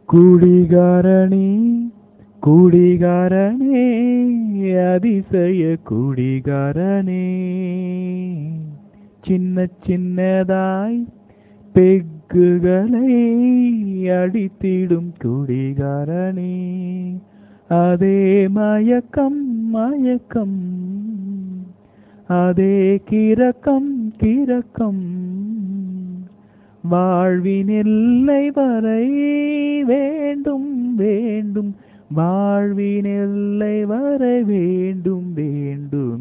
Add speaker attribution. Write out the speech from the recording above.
Speaker 1: குடிகாரனே குடிகாரனே அதிசய குடிகாரனே சின்ன சின்னதாய் பெக்குகளை அடித்திடும் குடிகாரனே அதே மயக்கம் மயக்கம் அதே கிரக்கம் கிரக்கம் வாழ்வின் எல்லை வரை வேண்டும் வேண்டும் வாழ்வின் எல்லை வரை வேண்டும் வேண்டும்